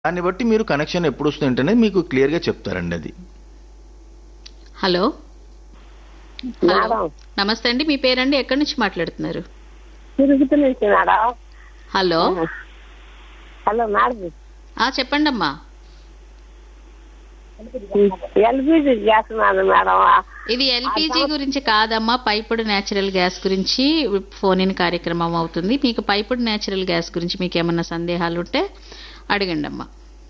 దాన్ని బట్టి మీరు కనెక్షన్ ఎప్పుడు వస్తుంది అనేది మీకు క్లియర్గా చెప్తారండి అది హలో హలో మేడం నమస్తే అండి మీ పేరండి ఎక్కడి నుంచి మాట్లాడుతున్నారు తిరుగుతూ నుంచి మేడం హలో హలో మేడం ఆ చెప్పండి అమ్మా ఎల్పిజి గ్యాస్ మేడం మేడం ఇది ఎల్పిజి గురించి కాదమ్మా పైపుడు న్యాచురల్ గ్యాస్ గురించి ఫోన్ ఇన్ కార్యక్రమం అవుతుంది మీకు పైపుడు న్యాచురల్ గ్యాస్ గురించి మీకు ఏమన్నా సందేహాలు ఉంటే అడగండి అమ్మా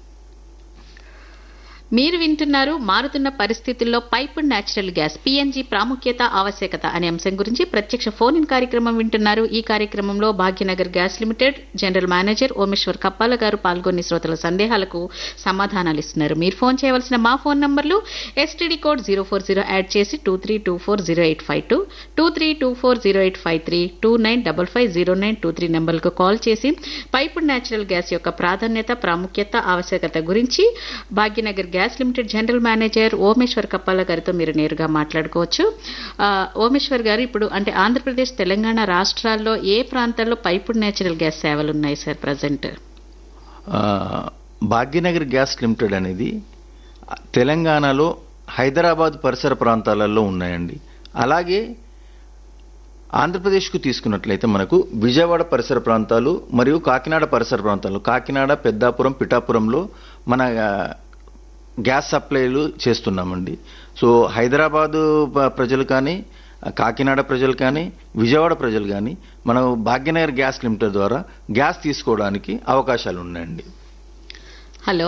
మీరు వింటున్నారు మారుతున్న పరిస్థితుల్లో పైపుడ్ న్యాచురల్ గ్యాస్ పిఎన్జి ప్రాముఖ్యత ఆవశ్యకత అనే అంశం గురించి ప్రత్యక్ష ఫోన్ ఇన్ కార్యక్రమం వింటున్నారు ఈ కార్యక్రమంలో Bhagyanagar gas limited general manager Omeshwar Kappala garu పాల్గొని శ్రోతల సందేహాలకు సమాధానాలు ఇస్తున్నారు మీరు ఫోన్ చేయవలసిన మా ఫోన్ నంబర్లు STD code zero four zero add చేసి two three two four zero eight five two two three two four zero eight five three two nine double five zero nine two three నెంబర్లకు call చేసి piped natural gas యొక్క ప్రాధాన్యత ప్రాముఖ్యత ఆవశ్యకత గురించి Bhagyanagar gas limited general manager Omeshwar Kappala గారితో మీరు నేరుగా మాట్లాడుకోవచ్చు ఆ, ఓమేశ్వర్ గారు ఇప్పుడు అంటే ఆంధ్రప్రదేశ్ తెలంగాణ రాష్ట్రాల్లో ఏ ప్రాంతాల్లో పైపుడ్ న్యాచురల్ గ్యాస్ సేవలు ఉన్నాయి సార్ ప్రజెంట్ ఆ, భాగ్యనగర్ గ్యాస్ లిమిటెడ్ అనేది తెలంగాణలో హైదరాబాద్ పరిసర ప్రాంతాలలో ఉన్నాయండి అలాగే ఆంధ్రప్రదేశ్కు తీసుకున్నట్లయితే మనకు విజయవాడ పరిసర ప్రాంతాలు మరియు కాకినాడ పరిసర ప్రాంతాలు కాకినాడ పెద్దాపురం పిఠాపురంలో మన ఆ, గ్యాస్ సప్లైలు చేస్తున్నామండి సో హైదరాబాదు ప- ప్రజలు కానీ కాకినాడ ప్రజలు కానీ విజయవాడ ప్రజలు కానీ మనం భాగ్యనగర్ గ్యాస్ లిమిటెడ్ ద్వారా గ్యాస్ తీసుకోవడానికి అవకాశాలు ఉన్నాయండి హలో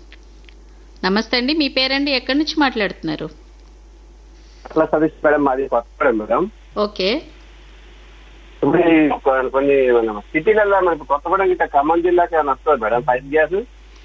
నమస్తే అండి మీ పేరండి ఎక్కడి నుంచి మాట్లాడుతున్నారు అట్లా సతీష్ మేడం మాది కొత్తగూడెం మేడం ఓకే ఇప్పుడు ఈ కొ- కొన్ని మన సిటీలలో మనకు కొత్తగూడెం గిట్ట ఖమ్మం జిల్లాకి ఏమైనా వస్తుంది మేడం పైప్ గ్యాస్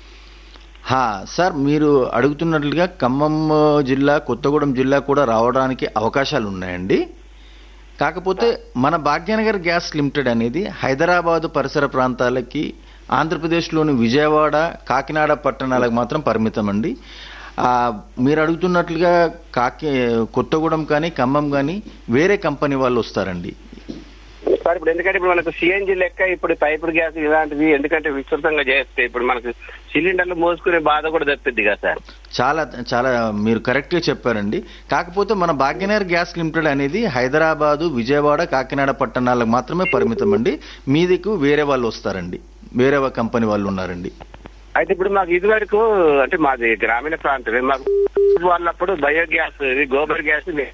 హా సార్ మీరు అడుగుతున్నట్లుగా ఖమ్మం జిల్లా కొత్తగూడెం జిల్లా కూడా రావడానికి అవకాశాలు ఉన్నాయండి కాకపోతే మన భాగ్యనగర్ గ్యాస్ లిమిటెడ్ అనేది హైదరాబాదు పరిసర ప్రాంతాలకి ఆంధ్రప్రదేశ్లోని విజయవాడ కాకినాడ పట్టణాలకు మాత్రం పరిమితం అండి ఆ, మీరు అడుగుతున్నట్లుగా కాకి కొత్తగూడెం కానీ ఖమ్మం కానీ వేరే కంపెనీ వాళ్ళు వస్తారండి సార్ ఇప్పుడు ఎందుకంటే ఇప్పుడు మనకు సిఎన్జి లెక్క ఇప్పుడు పైపుడ్ గ్యాస్ ఇలాంటివి ఎందుకంటే విస్తృతంగా చేస్తే ఇప్పుడు మనకు సిలిండర్లు మోసుకునే బాధ కూడా తప్పిద్ది కదా సార్ చాలా చాలా మీరు కరెక్ట్గా చెప్పారండి కాకపోతే మన భాగ్యనగర్ గ్యాస్ లిమిటెడ్ అనేది హైదరాబాదు విజయవాడ కాకినాడ పట్టణాలకు మాత్రమే పరిమితం అండి మీదికు వేరే వాళ్ళు వస్తారండి వేరే కంపెనీ వాళ్ళు ఉన్నారండి అయితే ఇప్పుడు మాకు ఇది వరకు అంటే మాది గ్రామీణ ప్రాంతమే మాకు వాళ్ళప్పుడు బయోగ్యాస్ ఇది గోబర్ గ్యాస్ ఇది.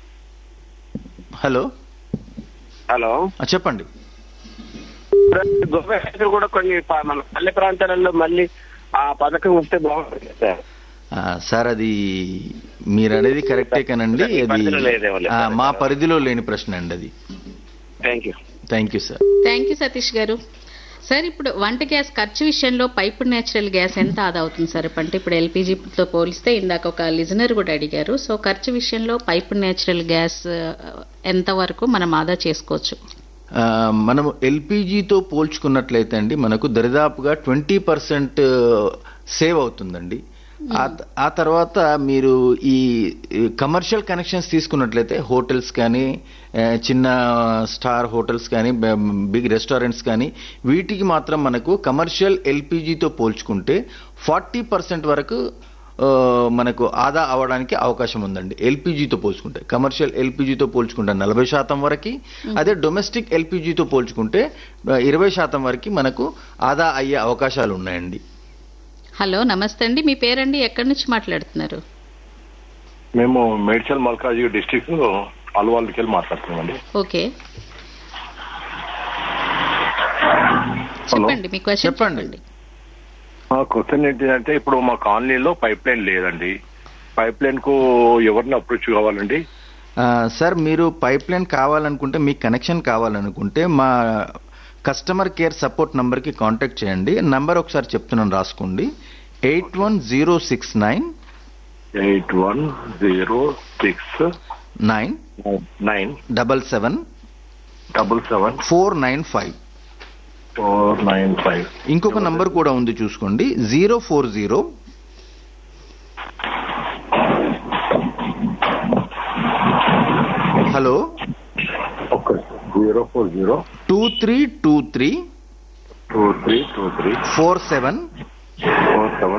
హలో హలో ఆ, చెప్పండి గోబర్ గ్యాస్ కూడా కొన్ని ప- మన పల్లె ప్రాంతాలలో మళ్ళీ ఆ పథకం వస్తే బాగుంటుంది కదా సార్ ఆ, సార్ అది మీరు అనేది కరెక్టే కానండి మీ అది పరిధిలో లేదేమో లేదు. ఆ, మా పరిధిలో లేని ప్రశ్న అండి అది thank you thank you sir thank you Satish garu sir ఇప్పుడు వంట గ్యాస్ ఖర్చు విషయంలో పైపు న్యాచురల్ గ్యాస్ ఎంత ఆదా అవుతుంది సార్ అంటే ఇప్పుడు ఎల్పిజితో పోలిస్తే ఇందాక ఒక లిజనర్ కూడా అడిగారు సో ఖర్చు విషయంలో పైపు న్యాచురల్ గ్యాస్ ఎంత వరకు మనం ఆదా చేసుకోవచ్చు ఆ, మనం ఎల్పిజితో పోల్చుకున్నట్లయితే అండి మనకు దరిదాపుగా ట్వంటీ పర్సెంట్ సేవ్ అవుతుందండి ఆ త- ఆ తర్వాత మీరు ఈ కమర్షియల్ కనెక్షన్స్ తీసుకున్నట్లయితే హోటల్స్ కానీ ఆ, చిన్న స్టార్ హోటల్స్ కానీ బ- బిగ్ రెస్టారెంట్స్ కానీ వీటికి మాత్రం మనకు కమర్షియల్ ఎల్పిజితో పోల్చుకుంటే ఫార్టీ పర్సెంట్ వరకు ఆ, మనకు ఆదా అవడానికి అవకాశం ఉందండి ఎల్పిజితో పోల్చుకుంటే కమర్షియల్ ఎల్పిజితో పోల్చుకుంటే నలభై శాతం వరకు అదే డొమెస్టిక్ ఎల్పిజితో పోల్చుకుంటే ఇరవై శాతం వరకు మనకు ఆదా అయ్యే అవకాశాలు ఉన్నాయండి హలో నమస్తే అండి మీ పేరండి ఎక్కడి నుంచి మాట్లాడుతున్నారు మేము మేడ్చల్ మల్కాజ్గిరి డిస్టిక్ అల్వాల్కి వెళ్ళి మాట్లాడుతున్నామండి ఓకే చెప్పండి మీ క్వశ్చన్ చెప్పండి. చెప్పండి మా క్వశ్చన్ ఏంటంటే ఇప్పుడు మా కాలనీలో పైప్ లైన్ లేదండి పైప్ లైన్ కు ఎవరిని అప్రోచ్ కావాలండి ఆ, సార్ మీరు పైప్ లైన్ కావాలనుకుంటే మీకు కనెక్షన్ కావాలనుకుంటే మా కస్టమర్ కేర్ సపోర్ట్ నంబర్కి కాంటాక్ట్ చేయండి నంబర్ ఒకసారి చెప్తున్నాను రాసుకోండి eight one zero six nine eight one zero six nine nine double seven double seven four nine five four nine five ఇంకొక నంబర్ కూడా ఉంది చూసుకోండి zero four zero hello okay zero four zero two three two three two three two three four seven four